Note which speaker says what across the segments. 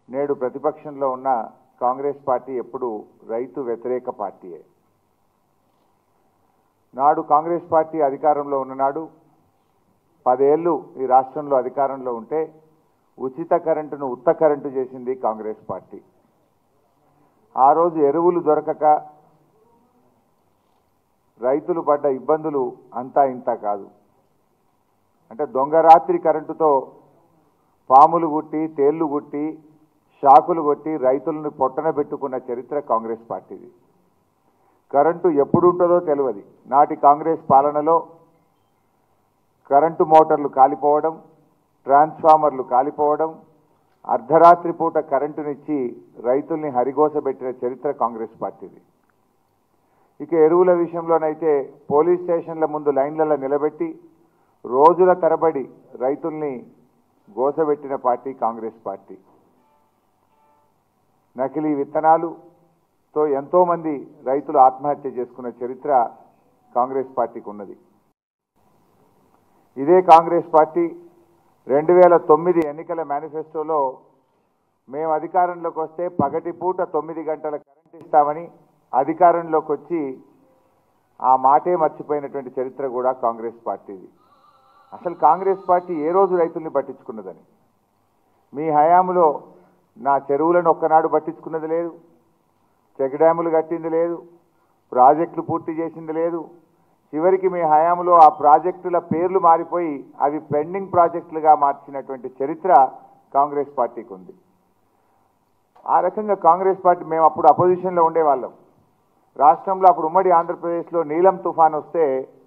Speaker 1: నేడు ప్రతిపక్షంలో ఉన్న కాంగ్రెస్ పార్టీ ఎప్పుడు రైతు వ్యతిరేక పార్టీయే నాడు కాంగ్రెస్ పార్టీ అధికారంలో ఉన్ననాడు పదేళ్ళు ఈ రాష్ట్రంలో అధికారంలో ఉంటే ఉచిత కరెంటును ఉత్త కరెంటు చేసింది కాంగ్రెస్ పార్టీ ఆ రోజు ఎరువులు దొరకక రైతులు పడ్డ ఇబ్బందులు అంతా ఇంత కాదు అంటే దొంగరాత్రి కరెంటుతో పాములు గుట్టి తేళ్లు గుట్టి షాకులు కొట్టి రైతులను పొట్టన పెట్టుకున్న చరిత్ర కాంగ్రెస్ పార్టీది కరెంటు ఎప్పుడు ఉంటుందో తెలియదు నాటి కాంగ్రెస్ పాలనలో కరెంటు మోటార్లు కాలిపోవడం ట్రాన్స్ఫార్మర్లు కాలిపోవడం అర్ధరాత్రి పూట కరెంటునిచ్చి రైతుల్ని హరిగోసబెట్టిన చరిత్ర కాంగ్రెస్ పార్టీది ఇక ఎరువుల విషయంలోనైతే పోలీస్ స్టేషన్ల ముందు లైన్లలో నిలబెట్టి రోజుల తరబడి రైతుల్ని గోసబెట్టిన పార్టీ కాంగ్రెస్ పార్టీ నకిలీ విత్తనాలుతో ఎంతోమంది రైతులు ఆత్మహత్య చేసుకున్న చరిత్ర కాంగ్రెస్ పార్టీకి ఉన్నది ఇదే కాంగ్రెస్ పార్టీ రెండు వేల తొమ్మిది ఎన్నికల మేనిఫెస్టోలో మేము అధికారంలోకి వస్తే పగటి పూట తొమ్మిది గంటల కరెంట్ ఇస్తామని అధికారంలోకి వచ్చి ఆ మాటే మర్చిపోయినటువంటి చరిత్ర కూడా కాంగ్రెస్ పార్టీది అసలు కాంగ్రెస్ పార్టీ ఏ రోజు రైతుల్ని పట్టించుకున్నదని మీ హయాంలో నా చెరువులను ఒక్కనాడు పట్టించుకున్నది లేదు చెక్ డ్యాములు కట్టింది లేదు ప్రాజెక్టులు పూర్తి చేసింది లేదు చివరికి మీ హయాంలో ఆ ప్రాజెక్టుల పేర్లు మారిపోయి అవి పెండింగ్ ప్రాజెక్టులుగా మార్చినటువంటి చరిత్ర కాంగ్రెస్ పార్టీకి ఉంది ఆ రకంగా కాంగ్రెస్ పార్టీ మేము అప్పుడు అపోజిషన్లో ఉండేవాళ్ళం రాష్ట్రంలో అప్పుడు ఉమ్మడి ఆంధ్రప్రదేశ్లో నీలం తుఫాన్ వస్తే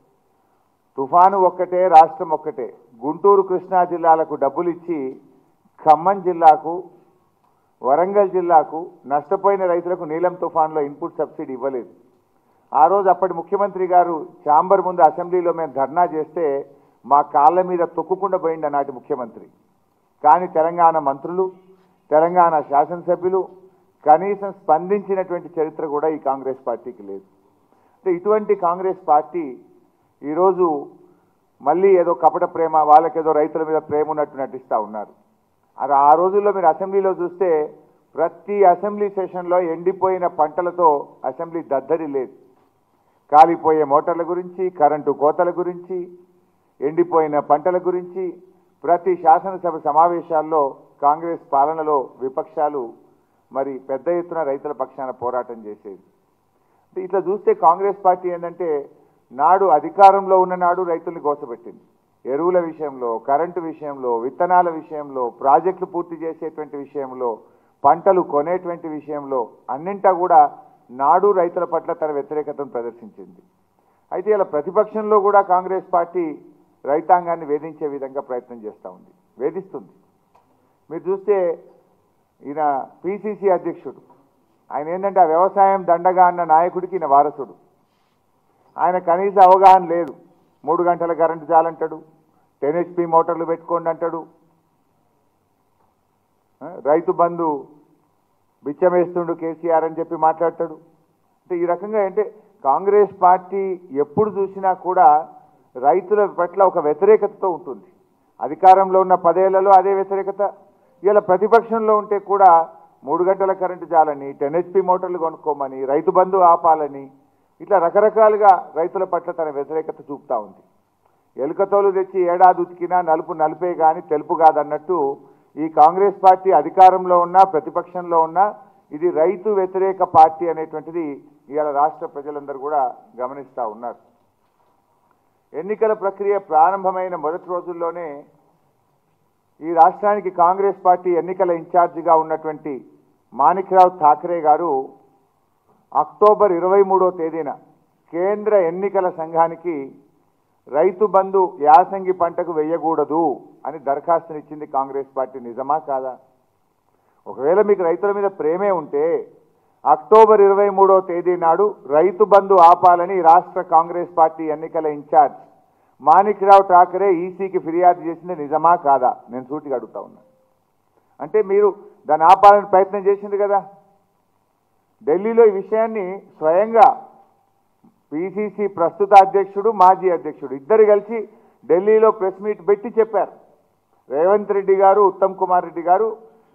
Speaker 1: తుఫాను ఒక్కటే రాష్ట్రం ఒక్కటే గుంటూరు కృష్ణా జిల్లాలకు డబ్బులు ఇచ్చి ఖమ్మం జిల్లాకు వరంగల్ జిల్లాకు నష్టపోయిన రైతులకు నీలం తుఫాన్లో ఇన్పుట్ సబ్సిడీ ఇవ్వలేదు ఆ రోజు అప్పటి ముఖ్యమంత్రి గారు ఛాంబర్ ముందు అసెంబ్లీలో మేము ధర్నా చేస్తే మా కాళ్ళ మీద తొక్కుకుండా పోయింది నాటి ముఖ్యమంత్రి కానీ తెలంగాణ మంత్రులు తెలంగాణ శాసనసభ్యులు కనీసం స్పందించినటువంటి చరిత్ర కూడా ఈ కాంగ్రెస్ పార్టీకి లేదు అంటే ఇటువంటి కాంగ్రెస్ పార్టీ ఈరోజు మళ్ళీ ఏదో కపట ప్రేమ వాళ్ళకేదో రైతుల మీద ప్రేమ ఉన్నట్టు నటిస్తూ ఉన్నారు అది ఆ రోజుల్లో మీరు అసెంబ్లీలో చూస్తే ప్రతి అసెంబ్లీ సెషన్లో ఎండిపోయిన పంటలతో అసెంబ్లీ దద్దరి లేదు కాలిపోయే మోటార్ల గురించి కరెంటు కోతల గురించి ఎండిపోయిన పంటల గురించి ప్రతి శాసనసభ సమావేశాల్లో కాంగ్రెస్ పాలనలో విపక్షాలు మరి పెద్ద ఎత్తున రైతుల పక్షాన పోరాటం చేసేది అంటే ఇట్లా చూస్తే కాంగ్రెస్ పార్టీ ఏంటంటే నాడు అధికారంలో ఉన్న నాడు రైతుల్ని గోసపెట్టింది ఎరువుల విషయంలో కరెంటు విషయంలో విత్తనాల విషయంలో ప్రాజెక్టులు పూర్తి చేసేటువంటి విషయంలో పంటలు కొనేటువంటి విషయంలో అన్నింటా కూడా నాడు రైతుల పట్ల తన వ్యతిరేకతను ప్రదర్శించింది అయితే ఇలా ప్రతిపక్షంలో కూడా కాంగ్రెస్ పార్టీ రైతాంగాన్ని వేధించే విధంగా ప్రయత్నం చేస్తూ ఉంది వేధిస్తుంది మీరు చూస్తే ఈయన పిసిసి అధ్యక్షుడు ఆయన ఏంటంటే ఆ వ్యవసాయం దండగా అన్న నాయకుడికి ఈయన వారసుడు ఆయన కనీస అవగాహన లేదు మూడు గంటల కరెంటు చాలంటాడు టెన్ హెచ్పి మోటార్లు పెట్టుకోండి అంటాడు ఆ, రైతు బంధు బిచ్చమేస్తుండు కేసీఆర్ అని చెప్పి మాట్లాడతాడు అంటే ఈ రకంగా అంటే కాంగ్రెస్ పార్టీ ఎప్పుడు చూసినా కూడా రైతుల పట్ల ఒక వ్యతిరేకతతో ఉంటుంది అధికారంలో ఉన్న పదేళ్లలో అదే వ్యతిరేకత ఇలా ప్రతిపక్షంలో ఉంటే కూడా మూడు గంటల కరెంటు చాలని టెన్ హెచ్పి మోటార్లు కొనుక్కోమని రైతు బంధు ఆపాలని ఇట్లా రకరకాలుగా రైతుల పట్ల తన వ్యతిరేకత చూపుతా ఉంది ఎలుకతోలు తెచ్చి ఏడాది ఉతికినా నలుపు నలుపే కానీ తెలుపు కాదన్నట్టు ఈ కాంగ్రెస్ పార్టీ అధికారంలో ఉన్నా ప్రతిపక్షంలో ఉన్నా ఇది రైతు వ్యతిరేక పార్టీ అనేటువంటిది ఇవాళ రాష్ట్ర ప్రజలందరూ కూడా గమనిస్తూ ఉన్నారు ఎన్నికల ప్రక్రియ ప్రారంభమైన మొదటి రోజుల్లోనే ఈ రాష్ట్రానికి కాంగ్రెస్ పార్టీ ఎన్నికల ఇన్ఛార్జిగా ఉన్నటువంటి మాణిక్రావు ఠాకరే గారు అక్టోబర్ ఇరవై మూడో తేదీన కేంద్ర ఎన్నికల సంఘానికి రైతు బంధు యాసంగి పంటకు వెయ్యకూడదు అని దరఖాస్తునిచ్చింది కాంగ్రెస్ పార్టీ నిజమా కాదా ఒకవేళ మీకు రైతుల మీద ప్రేమే ఉంటే అక్టోబర్ ఇరవై మూడో తేదీ నాడు రైతు బంధు ఆపాలని రాష్ట్ర కాంగ్రెస్ పార్టీ ఎన్నికల ఇన్ఛార్జ్ మాణిక్రావు ఠాకరే ఈసీకి ఫిర్యాదు చేసింది నిజమా కాదా నేను సూటిగా అడుగుతా ఉన్నా అంటే మీరు దాన్ని ఆపాలని ప్రయత్నం చేసింది కదా ఢిల్లీలో ఈ విషయాన్ని స్వయంగా పిసిసి ప్రస్తుత అధ్యక్షుడు మాజీ అధ్యక్షుడు ఇద్దరు కలిసి ఢిల్లీలో ప్రెస్ మీట్ పెట్టి చెప్పారు రేవంత్ రెడ్డి గారు ఉత్తమ్ కుమార్ రెడ్డి గారు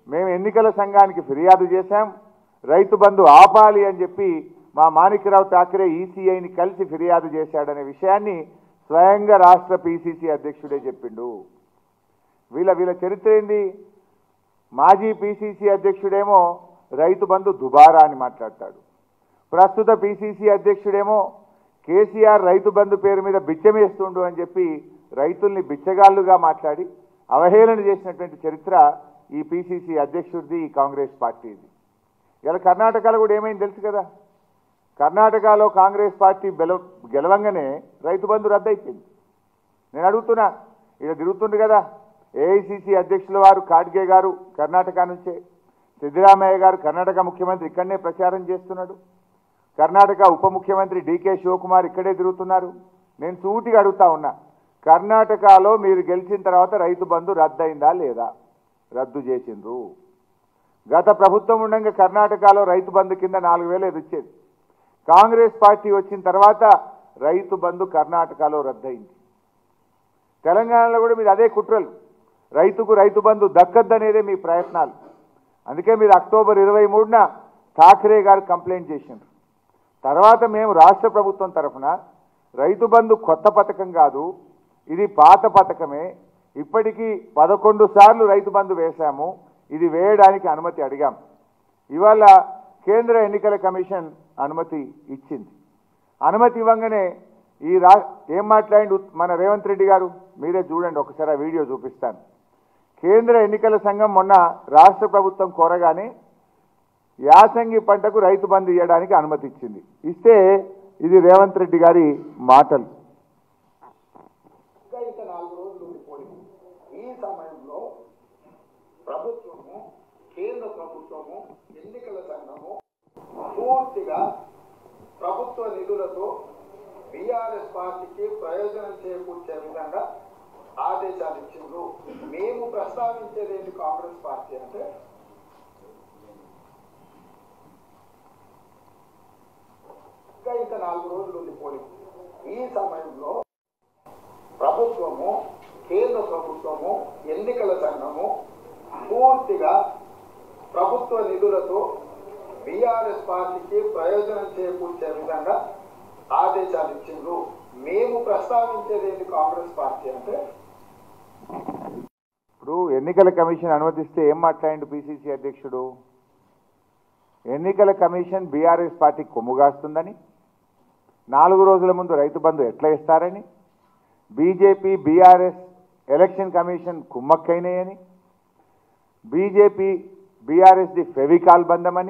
Speaker 1: మేము ఎన్నికల సంఘానికి ఫిర్యాదు చేశాం రైతు బంధు ఆపాలి అని చెప్పి మా మాణిక్యరావు ఠాకరే ఈసీఐని కలిసి ఫిర్యాదు చేశాడనే విషయాన్ని స్వయంగా రాష్ట్ర పీసీసీ అధ్యక్షుడే చెప్పిండు వీళ్ళ వీళ్ళ చరిత్ర ఏంది మాజీ పీసీసీ అధ్యక్షుడేమో రైతు బంధు దుబారా అని మాట్లాడతాడు ప్రస్తుత పీసీసీ అధ్యక్షుడేమో కేసీఆర్ రైతు బంధు పేరు మీద బిచ్చమేస్తుండు అని చెప్పి రైతుల్ని బిచ్చగాళ్ళుగా మాట్లాడి అవహేళన చేసినటువంటి చరిత్ర ఈ పీసీసీ అధ్యక్షుడిది ఈ కాంగ్రెస్ పార్టీది ఇలా కర్ణాటకలో కూడా ఏమైంది తెలుసు కదా కర్ణాటకలో కాంగ్రెస్ పార్టీ బెల గెలవంగానే రైతు బంధు రద్దయిపోయింది నేను అడుగుతున్నా ఇక్కడ తిరుగుతుండు కదా ఏఐసిసి అధ్యక్షుల వారు ఖాడ్గే గారు కర్ణాటక నుంచే సిద్ధరామయ్య గారు కర్ణాటక ముఖ్యమంత్రి ఇక్కడనే ప్రచారం చేస్తున్నాడు కర్ణాటక ఉప ముఖ్యమంత్రి డీకే శివకుమార్ ఇక్కడే తిరుగుతున్నారు నేను సూటిగా అడుగుతా ఉన్నా కర్ణాటకలో మీరు గెలిచిన తర్వాత రైతు బంధు రద్దయిందా లేదా రద్దు చేసిండ్రు గత ప్రభుత్వం ఉండగా కర్ణాటకలో రైతు బంధు కింద నాలుగు వేలు ఏది వచ్చేది కాంగ్రెస్ పార్టీ వచ్చిన తర్వాత రైతు బంధు కర్ణాటకలో రద్దయింది తెలంగాణలో కూడా మీరు అదే కుట్రలు రైతుకు రైతు బంధు దక్కద్దనేదే మీ ప్రయత్నాలు అందుకే మీరు అక్టోబర్ ఇరవై మూడున ఠాకరే గారు కంప్లైంట్ చేసిండ్రు తర్వాత మేము రాష్ట్ర ప్రభుత్వం తరఫున రైతు బంధు కొత్త పథకం కాదు ఇది పాత పథకమే ఇప్పటికీ పదకొండు సార్లు రైతు బంధు వేశాము ఇది వేయడానికి అనుమతి అడిగాం ఇవాళ కేంద్ర ఎన్నికల కమిషన్ అనుమతి ఇచ్చింది అనుమతి ఇవ్వగానే ఈ రా ఏం మాట్లాడి మన రేవంత్ రెడ్డి గారు మీరే చూడండి ఒకసారి ఆ వీడియో చూపిస్తాను కేంద్ర ఎన్నికల సంఘం మొన్న రాష్ట్ర ప్రభుత్వం కోరగానే యాసంగి పంటకు రైతు బంధు ఇవ్వడానికి అనుమతి ఇచ్చింది ఇస్తే ఇది రేవంత్ రెడ్డి గారి మాటలు
Speaker 2: ఇంకా ఇంకా నాలుగు రోజులు ఉండిపోయింది ఈ సమయంలో ప్రభుత్వము కేంద్ర ప్రభుత్వము ఎన్నికల సంఘము పూర్తిగా ప్రభుత్వ నిధులతో బీఆర్ఎస్ పార్టీకి ప్రయోజనం చేకూర్చే విధంగా ఆదేశాలు ఇచ్చిండ్రు మేము ప్రస్తావించేది ఏంటి కాంగ్రెస్ పార్టీ అంటే ఇంకా ఇంకా నాలుగు రోజులు ఉండిపోయింది ఈ సమయంలో ప్రభుత్వము కేంద్ర ప్రభుత్వము ఎన్నికల సంఘము పూర్తిగా ప్రభుత్వ నిధులతో బీఆర్ఎస్ పార్టీకి ప్రయోజనం చేకూర్చే విధంగా ఆదేశాలు ఇచ్చిండ్రు మేము ప్రస్తావించేది ఏంటి కాంగ్రెస్ పార్టీ అంటే
Speaker 1: ఇప్పుడు ఎన్నికల కమిషన్ అనుమతిస్తే ఏం మాట్లాడిండు పిసిసి అధ్యక్షుడు ఎన్నికల కమిషన్ బీఆర్ఎస్ పార్టీ కొమ్ముగాస్తుందని నాలుగు రోజుల ముందు రైతు బంధు ఎట్లా ఇస్తారని బీజేపీ బీఆర్ఎస్ ఎలక్షన్ కమిషన్ కుమ్మక్కైనాయని బీజేపీ బీఆర్ఎస్ది ఫెవికాల్ బంధమని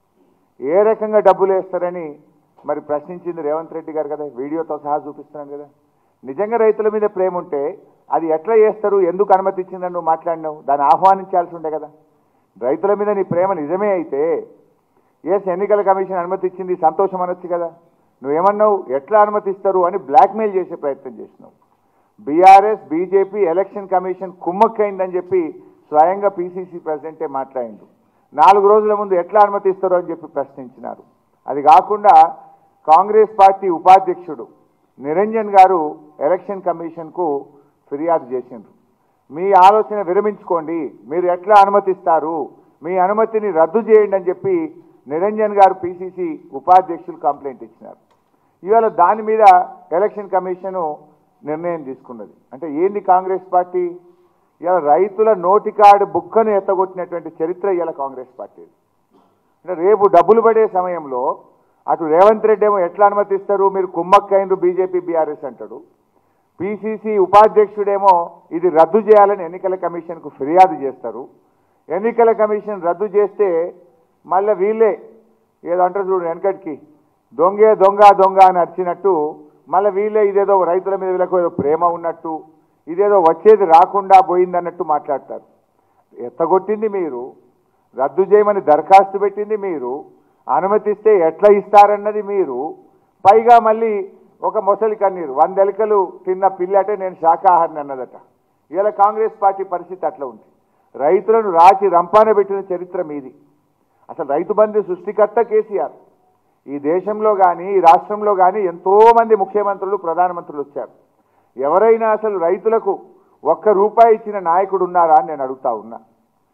Speaker 1: ఏ రకంగా డబ్బులు వేస్తారని మరి ప్రశ్నించింది రేవంత్ రెడ్డి గారు కదా వీడియోతో సహా చూపిస్తున్నాను కదా నిజంగా రైతుల మీద ప్రేమ ఉంటే అది ఎట్లా చేస్తారు ఎందుకు అనుమతి ఇచ్చిందని నువ్వు మాట్లాడినావు దాన్ని ఆహ్వానించాల్సి ఉండే కదా రైతుల మీద నీ ప్రేమ నిజమే అయితే ఎస్ ఎన్నికల కమిషన్ అనుమతి ఇచ్చింది సంతోషం అనొచ్చు కదా నువ్వేమన్నావు ఎట్లా అనుమతిస్తారు అని బ్లాక్మెయిల్ చేసే ప్రయత్నం చేసినావు బీఆర్ఎస్ బీజేపీ ఎలక్షన్ కమిషన్ కుమ్మక్కైందని చెప్పి స్వయంగా పీసీసీ ప్రెసిడెంటే మాట్లాడిండు నాలుగు రోజుల ముందు ఎట్లా అనుమతిస్తారు అని చెప్పి ప్రశ్నించినారు అది కాకుండా కాంగ్రెస్ పార్టీ ఉపాధ్యక్షుడు నిరంజన్ గారు ఎలక్షన్ కమిషన్కు ఫిర్యాదు చేసిండ్రు మీ ఆలోచన విరమించుకోండి మీరు ఎట్లా అనుమతిస్తారు మీ అనుమతిని రద్దు చేయండి అని చెప్పి నిరంజన్ గారు పీసీసీ ఉపాధ్యక్షులు కంప్లైంట్ ఇచ్చినారు ఇవాళ దాని మీద ఎలక్షన్ కమిషను నిర్ణయం తీసుకున్నది అంటే ఏంది కాంగ్రెస్ పార్టీ ఇవాళ రైతుల నోటికాడు బుక్కను ఎత్తగొట్టినటువంటి చరిత్ర ఇవాళ కాంగ్రెస్ పార్టీ అంటే రేపు డబ్బులు పడే సమయంలో అటు రేవంత్ రెడ్డి ఏమో ఎట్లా అనుమతిస్తారు మీరు కుమ్మక్కైండ్రు బీజేపీ బీఆర్ఎస్ అంటాడు పిసిసి ఉపాధ్యక్షుడేమో ఇది రద్దు చేయాలని ఎన్నికల కమిషన్కు ఫిర్యాదు చేస్తారు ఎన్నికల కమిషన్ రద్దు చేస్తే మళ్ళీ వీళ్ళే ఏదో అంటారు చూడు వెనకటికి దొంగే దొంగ దొంగ అని అరిచినట్టు మళ్ళీ వీళ్ళే ఇదేదో రైతుల మీద వీళ్ళకు ఏదో ప్రేమ ఉన్నట్టు ఇదేదో వచ్చేది రాకుండా పోయిందన్నట్టు మాట్లాడతారు ఎత్తగొట్టింది మీరు రద్దు చేయమని దరఖాస్తు పెట్టింది మీరు అనుమతిస్తే ఎట్లా ఇస్తారన్నది మీరు పైగా మళ్ళీ ఒక మొసలి కన్నీరు వంద ఎలుకలు తిన్న పిల్లటే నేను శాకాహారిని అన్నదట ఇలా కాంగ్రెస్ పార్టీ పరిస్థితి అట్లా ఉంది రైతులను రాచి రంపాన పెట్టిన చరిత్ర మీది అసలు రైతు బంధు సృష్టికర్త కేసీఆర్ ఈ దేశంలో కానీ ఈ రాష్ట్రంలో కానీ ఎంతోమంది ముఖ్యమంత్రులు ప్రధానమంత్రులు వచ్చారు ఎవరైనా అసలు రైతులకు ఒక్క రూపాయి ఇచ్చిన నాయకుడు ఉన్నారా అని నేను అడుగుతా ఉన్నా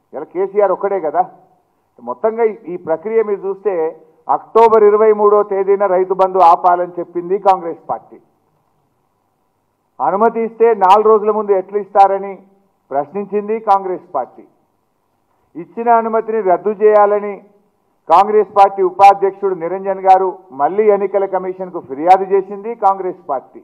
Speaker 1: ఇలా కేసీఆర్ ఒక్కడే కదా మొత్తంగా ఈ- ఈ ప్రక్రియ మీరు చూస్తే అక్టోబర్ ఇరవై మూడో తేదీన రైతు బంధు ఆపాలని చెప్పింది కాంగ్రెస్ పార్టీ అనుమతి ఇస్తే నాలుగు రోజుల ముందు ఎట్లా ఇస్తారని ప్రశ్నించింది కాంగ్రెస్ పార్టీ ఇచ్చిన అనుమతిని రద్దు చేయాలని కాంగ్రెస్ పార్టీ ఉపాధ్యక్షుడు నిరంజన్ గారు మళ్ళీ ఎన్నికల కమిషన్కు ఫిర్యాదు చేసింది కాంగ్రెస్ పార్టీ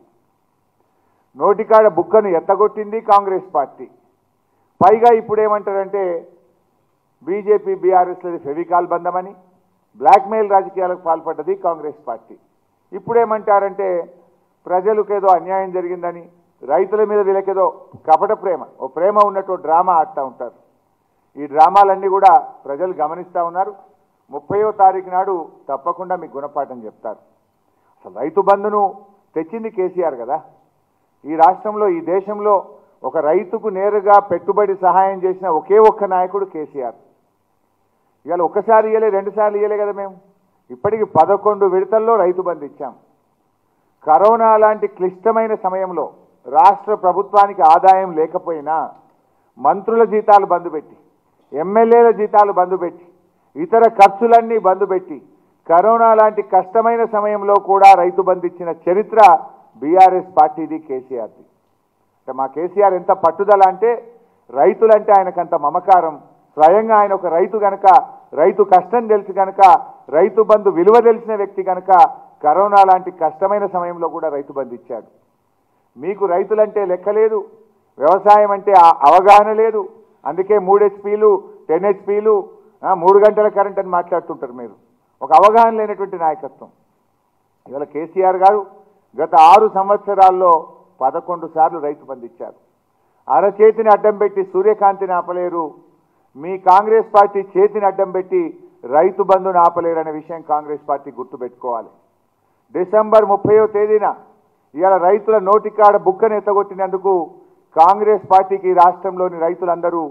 Speaker 1: నోటికాడ బుక్కను ఎత్తగొట్టింది కాంగ్రెస్ పార్టీ పైగా ఇప్పుడు ఏమంటారంటే బీజేపీ బీఆర్ఎస్లది ఫెవికాల్ బంధమని బ్లాక్మెయిల్ రాజకీయాలకు పాల్పడ్డది కాంగ్రెస్ పార్టీ ఇప్పుడేమంటారంటే ప్రజలకు ఏదో అన్యాయం జరిగిందని రైతుల మీద వీళ్ళకేదో కపట ప్రేమ ఓ ప్రేమ ఉన్నట్టు డ్రామా ఆడుతూ ఉంటారు ఈ డ్రామాలన్నీ కూడా ప్రజలు గమనిస్తూ ఉన్నారు ముప్పయో తారీఖు నాడు తప్పకుండా మీకు గుణపాఠం చెప్తారు అసలు రైతు బంధును తెచ్చింది కేసీఆర్ కదా ఈ రాష్ట్రంలో ఈ దేశంలో ఒక రైతుకు నేరుగా పెట్టుబడి సహాయం చేసిన ఒకే ఒక్క నాయకుడు కేసీఆర్ ఇవాళ ఒక్కసారి ఇయ్యలే రెండుసార్లు ఇయ్యలే కదా మేము ఇప్పటికి పదకొండు విడతల్లో రైతు బంధు ఇచ్చాం కరోనా లాంటి క్లిష్టమైన సమయంలో రాష్ట్ర ప్రభుత్వానికి ఆదాయం లేకపోయినా మంత్రుల జీతాలు బంద్ పెట్టి ఎమ్మెల్యేల జీతాలు బంద్ పెట్టి ఇతర ఖర్చులన్నీ బంద్ పెట్టి కరోనా లాంటి కష్టమైన సమయంలో కూడా రైతు బంధు ఇచ్చిన చరిత్ర బీఆర్ఎస్ పార్టీది కేసీఆర్ది అంటే మా కేసీఆర్ ఎంత పట్టుదల అంటే రైతులంటే ఆయనకంత మమకారం స్వయంగా ఆయన ఒక రైతు గనక రైతు కష్టం తెలిసి గనక రైతు బంధు విలువ తెలిసిన వ్యక్తి గనక కరోనా లాంటి కష్టమైన సమయంలో కూడా రైతు బంధు ఇచ్చాడు మీకు రైతులంటే లెక్కలేదు వ్యవసాయం అంటే ఆ- అవగాహన లేదు అందుకే మూడు హెచ్పీలు టెన్ హెచ్పీలు మూడు గంటల కరెంట్ అని మాట్లాడుతుంటారు మీరు ఒక అవగాహన లేనటువంటి నాయకత్వం ఇవాళ కేసీఆర్ గారు గత ఆరు సంవత్సరాల్లో పదకొండు సార్లు రైతు బంధు ఇచ్చారు అరచేతిని అడ్డం పెట్టి సూర్యకాంతిని ఆపలేరు మీ కాంగ్రెస్ పార్టీ చేతిని అడ్డం పెట్టి రైతు బంధుని ఆపలేరు అనే విషయం కాంగ్రెస్ పార్టీ గుర్తుపెట్టుకోవాలి డిసెంబర్ ముప్పయో తేదీన ఇవాళ రైతుల నోటికాడ బుక్కను ఎత్తగొట్టినందుకు కాంగ్రెస్ పార్టీకి ఈ రాష్ట్రంలోని రైతులందరూ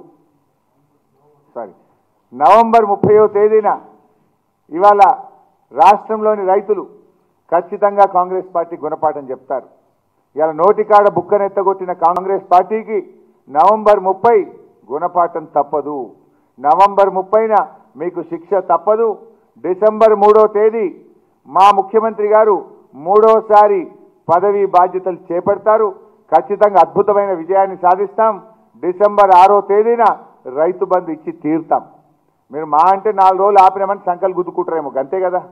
Speaker 1: సారీ నవంబర్ ముప్పయో తేదీన ఇవాళ రాష్ట్రంలోని రైతులు ఖచ్చితంగా కాంగ్రెస్ పార్టీ గుణపాఠం చెప్తారు ఇవాళ నోటికాడ బుక్కను ఎత్తగొట్టిన కాంగ్రెస్ పార్టీకి నవంబర్ ముప్పై గుణపాఠం తప్పదు నవంబర్ ముప్పైన మీకు శిక్ష తప్పదు డిసెంబర్ మూడో తేదీ మా ముఖ్యమంత్రి గారు మూడోసారి పదవి బాధ్యతలు చేపడతారు ఖచ్చితంగా అద్భుతమైన విజయాన్ని సాధిస్తాం డిసెంబర్ ఆరో తేదీన రైతు బంధు ఇచ్చి తీరుతాం మీరు మా అంటే నాలుగు రోజులు ఆపినామని సంకలు గుద్దుకుంటారేమో అంతే కదా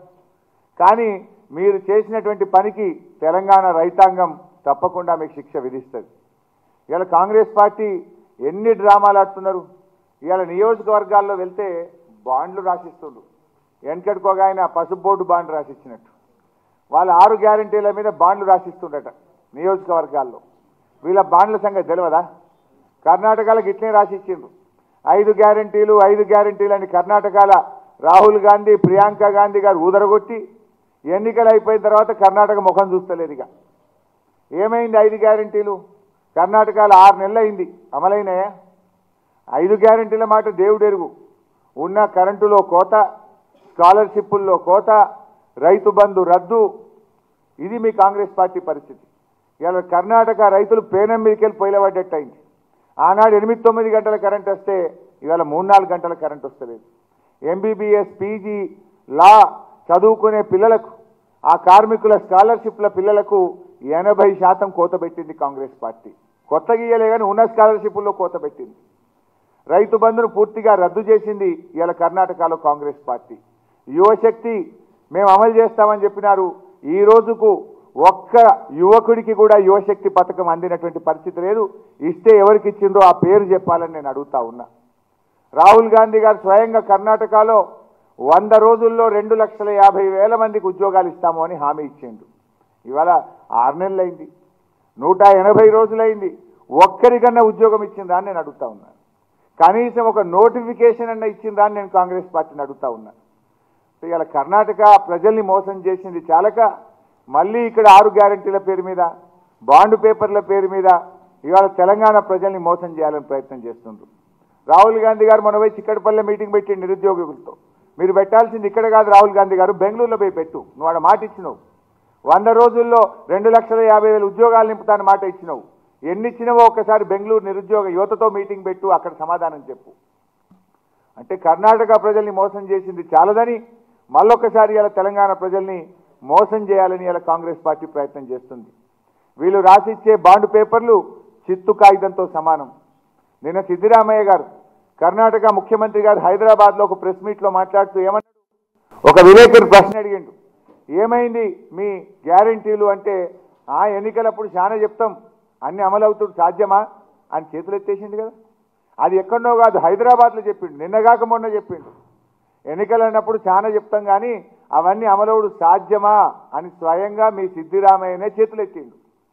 Speaker 1: కానీ మీరు చేసినటువంటి పనికి తెలంగాణ రైతాంగం తప్పకుండా మీకు శిక్ష విధిస్తుంది ఇవాళ కాంగ్రెస్ పార్టీ ఎన్ని డ్రామాలు ఆడుతున్నారు ఇవాళ నియోజకవర్గాల్లో వెళ్తే బాండ్లు రాసిస్తుండ్రు వెనకడుకోగా ఆయన పసుపు బోర్డు బాండ్ రాసిచ్చినట్టు వాళ్ళ ఆరు గ్యారంటీల మీద బాండ్లు రాసిస్తుండట నియోజకవర్గాల్లో వీళ్ళ బాండ్ల సంగతి తెలియదా కర్ణాటకలో గిట్లే రాసిచ్చిండ్రు ఐదు గ్యారంటీలు ఐదు గ్యారంటీలు అని కర్ణాటకల రాహుల్ గాంధీ ప్రియాంక గాంధీ గారు ఊదరగొట్టి ఎన్నికలు అయిపోయిన తర్వాత కర్ణాటక ముఖం చూస్తలేదు ఇక ఏమైంది ఐదు గ్యారంటీలు కర్ణాటకలో ఆరు నెలలు అయింది అమలైనాయా ఐదు గ్యారంటీల మాట దేవుడెరుగు ఉన్న కరెంటులో కోత స్కాలర్షిప్పుల్లో కోత రైతు బంధు రద్దు ఇది మీ కాంగ్రెస్ పార్టీ పరిస్థితి ఇవాళ కర్ణాటక రైతులు పేనం మీదకి వెళ్ళి పొయ్యిలబడ్డట్టు అయింది ఆనాడు ఎనిమిది తొమ్మిది గంటల కరెంట్ వస్తే ఇవాళ మూడు నాలుగు గంటల కరెంట్ వస్తలేదు ఎంబీబీఎస్ పీజీ లా చదువుకునే పిల్లలకు ఆ కార్మికుల స్కాలర్షిప్ల పిల్లలకు ఎనభై శాతం కోత పెట్టింది కాంగ్రెస్ పార్టీ కొత్తగా ఇయ్యలే కానీ ఉన్న స్కాలర్షిప్లో కోత పెట్టింది రైతు బంధును పూర్తిగా రద్దు చేసింది ఇవాళ కర్ణాటకలో కాంగ్రెస్ పార్టీ యువశక్తి మేము అమలు చేస్తామని చెప్పినారు ఈ రోజుకు ఒక్క యువకుడికి కూడా యువశక్తి పథకం అందినటువంటి పరిస్థితి లేదు ఇస్తే ఎవరికి ఇచ్చిందో ఆ పేరు చెప్పాలని నేను అడుగుతా ఉన్నా రాహుల్ గాంధీ గారు స్వయంగా కర్ణాటకలో వంద రోజుల్లో రెండు లక్షల యాభై వేల మందికి ఉద్యోగాలు ఇస్తాము అని హామీ ఇచ్చిండు ఇవాళ ఆరు నెలలైంది నూట ఎనభై రోజులైంది ఒక్కరికన్నా ఉద్యోగం ఇచ్చిందా అని నేను అడుగుతా ఉన్నాను కనీసం ఒక నోటిఫికేషన్ అన్న ఇచ్చిందా అని నేను కాంగ్రెస్ పార్టీని అడుగుతా ఉన్నాను సో ఇవాళ కర్ణాటక ప్రజల్ని మోసం చేసింది చాలక మళ్ళీ ఇక్కడ ఆరు గ్యారంటీల పేరు మీద బాండ్ పేపర్ల పేరు మీద ఇవాళ తెలంగాణ ప్రజల్ని మోసం చేయాలని ప్రయత్నం చేస్తుండ్రు రాహుల్ గాంధీ గారు మన పోయి చిక్కడపల్లె మీటింగ్ పెట్టి నిరుద్యోగులతో మీరు పెట్టాల్సింది ఇక్కడ కాదు రాహుల్ గాంధీ గారు బెంగళూరులో పోయి పెట్టు నువ్వు ఆడ మాట ఇచ్చినావు వంద రోజుల్లో రెండు లక్షల యాభై వేల ఉద్యోగాలు నింపుతాను మాట ఇచ్చినావు ఎన్ని ఇచ్చినావో ఒకసారి బెంగళూరు నిరుద్యోగ యువతతో మీటింగ్ పెట్టు అక్కడ సమాధానం చెప్పు అంటే కర్ణాటక ప్రజల్ని మోసం చేసింది చాలదని మళ్ళొక్కసారి ఇలా తెలంగాణ ప్రజల్ని మోసం చేయాలని ఇలా కాంగ్రెస్ పార్టీ ప్రయత్నం చేస్తుంది వీళ్ళు రాసిచ్చే బాండ్ పేపర్లు చిత్తు కాగితంతో సమానం నిన్న సిద్దిరామయ్య గారు కర్ణాటక ముఖ్యమంత్రి గారు హైదరాబాద్లో ఒక ప్రెస్ మీట్లో మాట్లాడుతూ ఏమన్నాడు ఒక విలేకరు ప్రశ్న అడిగిండు ఏమైంది మీ గ్యారంటీలు అంటే ఆ ఎన్నికలప్పుడు చాలా చెప్తాం అన్ని అమలవుతుంది సాధ్యమా అని చేతులు ఎత్తేసింది కదా అది ఎక్కడో కాదు హైదరాబాద్లో చెప్పిండు నిన్నగాక మొన్న చెప్పిండు ఎన్నికలు అన్నప్పుడు చాలా చెప్తాం కానీ అవన్నీ అమలవుడు సాధ్యమా అని స్వయంగా మీ సిద్ధిరామయ్యనే చేతులు ఎత్తిండు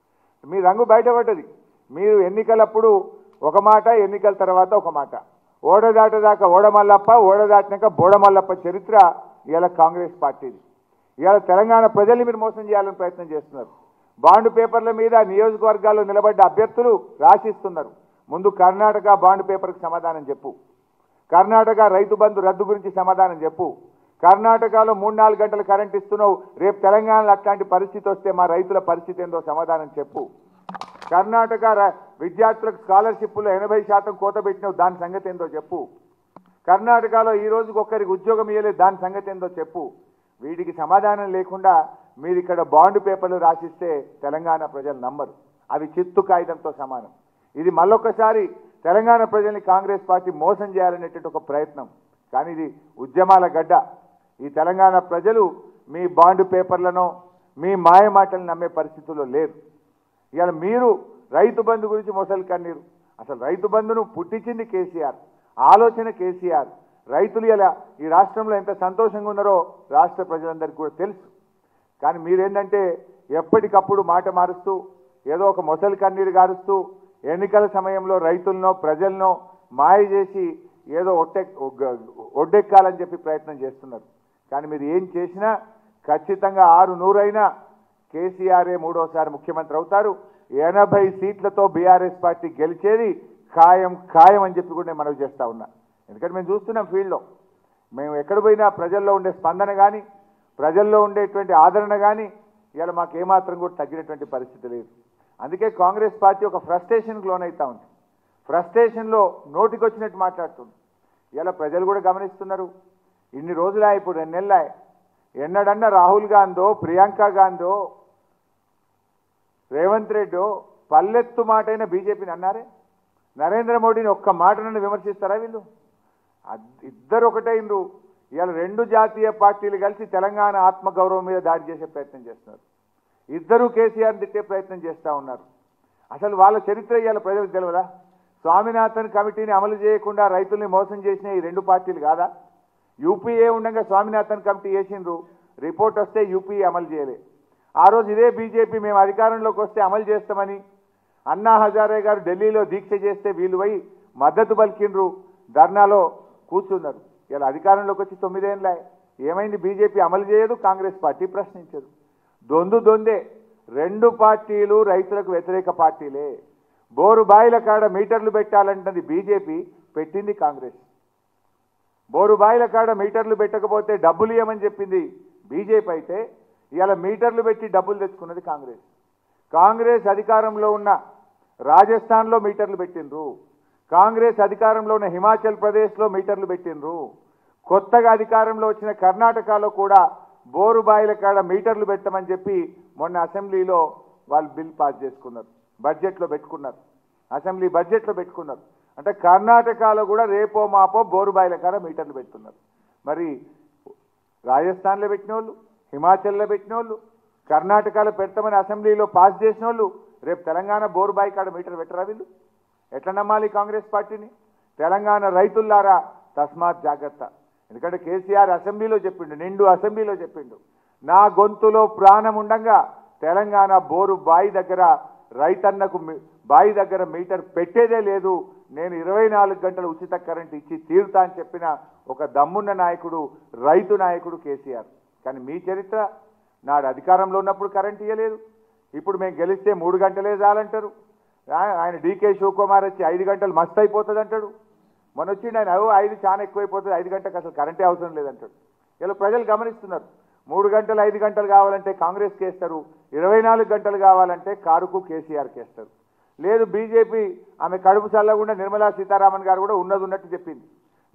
Speaker 1: మీ రంగు బయటపడ్డది మీరు ఎన్నికలప్పుడు ఒక మాట ఎన్నికల తర్వాత ఒక మాట ఓడదాటదాకా ఓడమల్లప్ప ఓడదాటినాక బోడమల్లప్ప చరిత్ర ఇవాళ కాంగ్రెస్ పార్టీది ఇవాళ తెలంగాణ ప్రజల్ని మీరు మోసం చేయాలని ప్రయత్నం చేస్తున్నారు బాండ్ పేపర్ల మీద నియోజకవర్గాల్లో నిలబడ్డ అభ్యర్థులు రాసిస్తున్నారు ముందు కర్ణాటక బాండ్ పేపర్కి సమాధానం చెప్పు కర్ణాటక రైతు బంధు రద్దు గురించి సమాధానం చెప్పు కర్ణాటకలో మూడు నాలుగు గంటలు కరెంట్ ఇస్తున్నావు రేపు తెలంగాణలో అట్లాంటి పరిస్థితి వస్తే మా రైతుల పరిస్థితి ఏందో సమాధానం చెప్పు కర్ణాటక ర- విద్యార్థులకు స్కాలర్షిప్లో ఎనభై శాతం కోత పెట్టినావు దాని సంగతి ఏందో చెప్పు కర్ణాటకలో ఈ రోజుకి ఒక్కరికి ఉద్యోగం ఇవ్వలేదు దాని సంగతి ఏందో చెప్పు వీటికి సమాధానం లేకుండా మీరు ఇక్కడ బాండ్ పేపర్లు రాసిస్తే తెలంగాణ ప్రజలు నమ్మరు అవి చిత్తు కాగితంతో సమానం ఇది మళ్ళొక్కసారి తెలంగాణ ప్రజల్ని కాంగ్రెస్ పార్టీ మోసం చేయాలనేటువంటి ఒక ప్రయత్నం కానీ ఇది ఉద్యమాల గడ్డ ఈ తెలంగాణ ప్రజలు మీ బాండ్ పేపర్లను మీ మాయ మాటలు నమ్మే పరిస్థితుల్లో లేరు ఇవాళ మీరు రైతు బంధు గురించి మొసలు కన్నీరు అసలు రైతు బంధును పుట్టించింది కేసీఆర్ ఆలోచన కేసీఆర్ రైతులు ఇలా ఈ రాష్ట్రంలో ఎంత సంతోషంగా ఉన్నారో రాష్ట్ర ప్రజలందరికీ కూడా తెలుసు కానీ మీరేంటంటే ఎప్పటికప్పుడు మాట మారుస్తూ ఏదో ఒక మొసలి కన్నీరు గారుస్తూ ఎన్నికల సమయంలో రైతులనో ప్రజలనో మాయ చేసి ఏదో ఒట్టె ఒగ్గ- ఒడ్డెక్కాలని చెప్పి ప్రయత్నం చేస్తున్నారు కానీ మీరు ఏం చేసినా ఖచ్చితంగా ఆరు నూరైనా కేసీఆర్ఏ మూడోసారి ముఖ్యమంత్రి అవుతారు ఎనభై సీట్లతో బీఆర్ఎస్ పార్టీ గెలిచేది ఖాయం ఖాయం అని చెప్పి కూడా నేను మనవి చేస్తా ఉన్నా ఎందుకంటే మేము చూస్తున్నాం ఫీల్డ్లో మేము ఎక్కడ పోయినా ప్రజల్లో ఉండే స్పందన కానీ ప్రజల్లో ఉండేటువంటి ఆదరణ కానీ ఇవాళ మాకు ఏమాత్రం కూడా తగ్గినటువంటి పరిస్థితి లేదు అందుకే కాంగ్రెస్ పార్టీ ఒక ఫ్రస్ట్రేషన్కి లోనవుతా ఉంది ఫ్రస్ట్రేషన్లో నోటికి వచ్చినట్టు మాట్లాడుతుంది ఇలా ప్రజలు కూడా గమనిస్తున్నారు ఇన్ని రోజులా ఇప్పుడు రెండు నెలలా ఎన్నడన్నా రాహుల్ గాంధో ప్రియాంక గాంధో రేవంత్ రెడ్డో పల్లెత్తు మాటైన బీజేపీని అన్నారే నరేంద్ర మోడీని ఒక్క మాట నన్ను విమర్శిస్తారా వీళ్ళు అద్- ఇద్దరు ఒకటైండ్రు ఇవాళ రెండు జాతీయ పార్టీలు కలిసి తెలంగాణ ఆత్మగౌరవం మీద దాడి చేసే ప్రయత్నం చేస్తున్నారు ఇద్దరు కేసీఆర్ తిట్టే ప్రయత్నం చేస్తూ ఉన్నారు అసలు వాళ్ళ చరిత్ర ఇవాళ ప్రజలకు తెలియదా స్వామినాథన్ కమిటీని అమలు చేయకుండా రైతుల్ని మోసం చేసిన ఈ రెండు పార్టీలు కాదా యూపీఏ ఉండగా స్వామినాథన్ కమిటీ వేసిండ్రు రిపోర్ట్ వస్తే యూపీఏ అమలు చేయలే ఆ రోజు ఇదే బీజేపీ మేము అధికారంలోకి వస్తే అమలు చేస్తామని అన్నా హజారే గారు ఢిల్లీలో దీక్ష చేస్తే వీళ్ళు పోయి మద్దతు పలికిండ్రు ధర్నాలో కూర్చున్నారు ఇలా అధికారంలోకి వచ్చి తొమ్మిదేళ్ళ ఏమైంది బీజేపీ అమలు చేయదు కాంగ్రెస్ పార్టీ ప్రశ్నించదు దొందు దొందే రెండు పార్టీలు రైతులకు వ్యతిరేక పార్టీలే బోరు బాయిల కాడ మీటర్లు పెట్టాలంటది బీజేపీ పెట్టింది కాంగ్రెస్ బోరు బాయిల కాడ మీటర్లు పెట్టకపోతే డబ్బులు ఇవ్వమని చెప్పింది బీజేపీ అయితే ఇవాళ మీటర్లు పెట్టి డబ్బులు తెచ్చుకున్నది కాంగ్రెస్ కాంగ్రెస్ అధికారంలో ఉన్న రాజస్థాన్లో మీటర్లు పెట్టిండ్రు కాంగ్రెస్ అధికారంలో ఉన్న హిమాచల్ ప్రదేశ్లో మీటర్లు పెట్టిండ్రు కొత్తగా అధికారంలో వచ్చిన కర్ణాటకలో కూడా బోరు బాయిల కాడ మీటర్లు పెట్టమని చెప్పి మొన్న అసెంబ్లీలో వాళ్ళు బిల్ పాస్ చేసుకున్నారు బడ్జెట్లో పెట్టుకున్నారు అసెంబ్లీ బడ్జెట్లో పెట్టుకున్నారు అంటే కర్ణాటకలో కూడా రేపో మాపో బోరు బాయిల కాడ మీటర్లు పెడుతున్నారు మరి రాజస్థాన్లో పెట్టిన వాళ్ళు హిమాచల్లో పెట్టిన వాళ్ళు కర్ణాటకలో పెడతామని అసెంబ్లీలో పాస్ చేసిన వాళ్ళు రేపు తెలంగాణ బోరు బాయి కాడ మీటర్ పెట్టరా వీళ్ళు ఎట్లా నమ్మాలి కాంగ్రెస్ పార్టీని తెలంగాణ రైతుల్లారా తస్మాత్ జాగ్రత్త ఎందుకంటే కేసీఆర్ అసెంబ్లీలో చెప్పిండు నిండు అసెంబ్లీలో చెప్పిండు నా గొంతులో ప్రాణం ఉండంగా తెలంగాణ బోరు బాయి దగ్గర రైతన్నకు మీ- బాయి దగ్గర మీటర్ పెట్టేదే లేదు నేను ఇరవై నాలుగు గంటలు ఉచిత కరెంట్ ఇచ్చి తీరుతా అని చెప్పిన ఒక దమ్మున్న నాయకుడు రైతు నాయకుడు కేసీఆర్ కానీ మీ చరిత్ర నాడు అధికారంలో ఉన్నప్పుడు కరెంట్ ఇవ్వలేదు ఇప్పుడు మేము గెలిస్తే మూడు గంటలే చాలంటారు ఆ- ఆయన డీకే శివకుమార్ వచ్చి ఐదు గంటలు మస్తు అయిపోతుంది అంటాడు మొన్న వచ్చిండు ఆయన "ఓ, ఐదు చాలా ఎక్కువైపోతుంది ఐదు గంటలకు అసలు కరెంటే అవసరం లేదంటాడు ఇలా ప్రజలు గమనిస్తున్నారు మూడు గంటలు ఐదు గంటలు కావాలంటే కాంగ్రెస్కి వేస్తారు ఇరవై నాలుగు గంటలు కావాలంటే కారుకు కేసీఆర్కి వేస్తారు లేదు బీజేపీ ఆమె కడుపు చల్లకుండా నిర్మలా సీతారామన్ గారు కూడా ఉన్నది ఉన్నట్టు చెప్పింది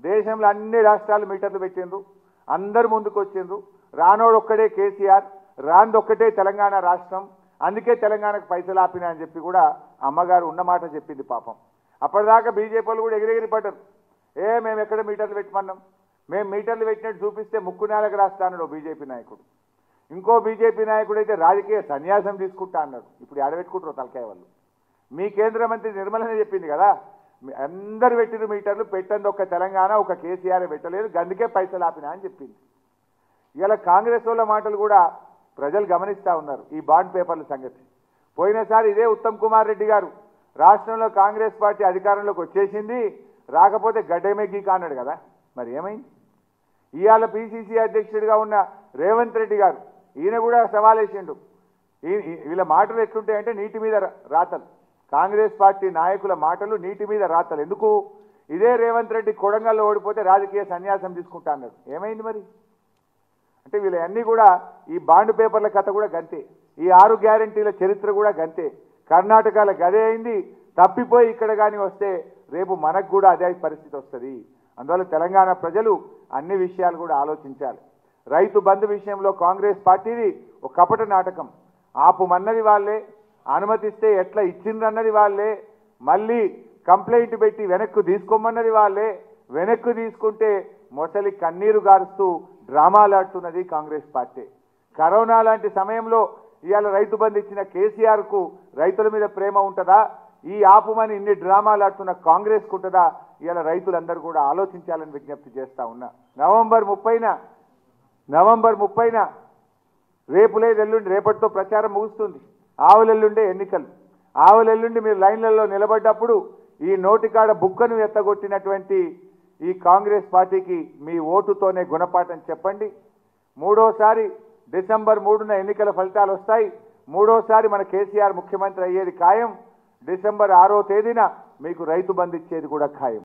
Speaker 1: దేశంలో అన్ని రాష్ట్రాలు మీటర్లు పెట్టిండ్రు అందరు ముందుకు వచ్చిండ్రు రానోడు ఒక్కడే కేసీఆర్ రాందొక్కటే తెలంగాణ రాష్ట్రం అందుకే తెలంగాణకు పైసలు ఆపినా అని చెప్పి కూడా అమ్మగారు ఉన్నమాట చెప్పింది పాపం అప్పటిదాకా బీజేపీ వాళ్ళు కూడా ఎగిరెగిరి పడ్డారు ఏ మేము ఎక్కడ మీటర్లు పెట్టమన్నాం మేము మీటర్లు పెట్టినట్టు చూపిస్తే ముక్కు నేలకు రాస్తా అన్నాడు ఓ బీజేపీ నాయకుడు ఇంకో బీజేపీ నాయకుడు అయితే రాజకీయ సన్యాసం తీసుకుంటా అన్నాడు ఇప్పుడు ఆడబెట్టుకుంటారు తలకాయ వాళ్ళు మీ కేంద్ర మంత్రి నిర్మలనే చెప్పింది కదా మీ- అందరు పెట్టిన మీటర్లు పెట్టండి ఒక తెలంగాణ ఒక కేసీఆర్ పెట్టలేదు గందుకే పైసలు ఆపినా అని చెప్పింది ఇలా కాంగ్రెస్ వాళ్ళ మాటలు కూడా ప్రజలు గమనిస్తూ ఉన్నారు ఈ బాండ్ పేపర్ల సంగతి పోయినసారి ఇదే ఉత్తమ్ కుమార్ రెడ్డి గారు రాష్ట్రంలో కాంగ్రెస్ పార్టీ అధికారంలోకి వచ్చేసింది రాకపోతే గడ్డమెగ్గి కాన్నాడు కదా మరి ఏమైంది ఇవాళ పిసిసి అధ్యక్షుడిగా ఉన్న రేవంత్ రెడ్డి గారు ఈయన కూడా సవాలేసిండు ఈ- ఈ- వీళ్ళ మాటలు ఎట్లుంటాయంటే నీటి మీద రా- రాతలు కాంగ్రెస్ పార్టీ నాయకుల మాటలు నీటి మీద రాతలు ఎందుకు ఇదే రేవంత్ రెడ్డి కొడంగల్లో ఓడిపోతే రాజకీయ సన్యాసం తీసుకుంటా అన్నాడు ఏమైంది మరి అంటే వీళ్ళన్నీ కూడా ఈ బాండ్ పేపర్ల కథ కూడా గంతే ఈ ఆరు గ్యారంటీల చరిత్ర కూడా గంతే కర్ణాటకలో గదే అయింది తప్పిపోయి ఇక్కడ కానీ వస్తే రేపు మనకు కూడా అదే పరిస్థితి వస్తుంది అందువల్ల తెలంగాణ ప్రజలు అన్ని విషయాలు కూడా ఆలోచించాలి రైతు బంధు విషయంలో కాంగ్రెస్ పార్టీది ఒక కపట నాటకం ఆపుమన్నది వాళ్ళే అనుమతిస్తే ఎట్లా ఇచ్చిండ్రన్నది వాళ్ళే మళ్ళీ కంప్లైంట్ పెట్టి వెనక్కు తీసుకోమన్నది వాళ్ళే వెనక్కు తీసుకుంటే మొసలి కన్నీరు గారుస్తూ డ్రామాలాడుతున్నది కాంగ్రెస్ పార్టీ కరోనా లాంటి సమయంలో ఇవాళ రైతు బంధు ఇచ్చిన కేసీఆర్ కు రైతుల మీద ప్రేమ ఉంటుందా ఈ ఆపుమని ఇన్ని డ్రామాలు ఆడుతున్న కాంగ్రెస్ ఉంటుందా ఇవాళ రైతులందరూ కూడా ఆలోచించాలని విజ్ఞప్తి చేస్తా ఉన్నా నవంబర్ ముప్పైన నవంబర్ ముప్పైన రేపు లేదు ఎల్లుండి రేపటితో ప్రచారం ముగుస్తుంది ఆవులెల్లుండే ఎన్నికలు ఆవులెల్లుండి మీరు లైన్లలో నిలబడ్డప్పుడు ఈ నోటికాడ బుక్కను ఎత్తగొట్టినటువంటి ఈ కాంగ్రెస్ పార్టీకి మీ ఓటుతోనే గుణపాఠం చెప్పండి మూడోసారి డిసెంబర్ మూడున ఎన్నికల ఫలితాలు వస్తాయి మూడోసారి మన కేసీఆర్ ముఖ్యమంత్రి అయ్యేది ఖాయం డిసెంబర్ ఆరో తేదీన మీకు రైతు బంధు ఇచ్చేది కూడా ఖాయం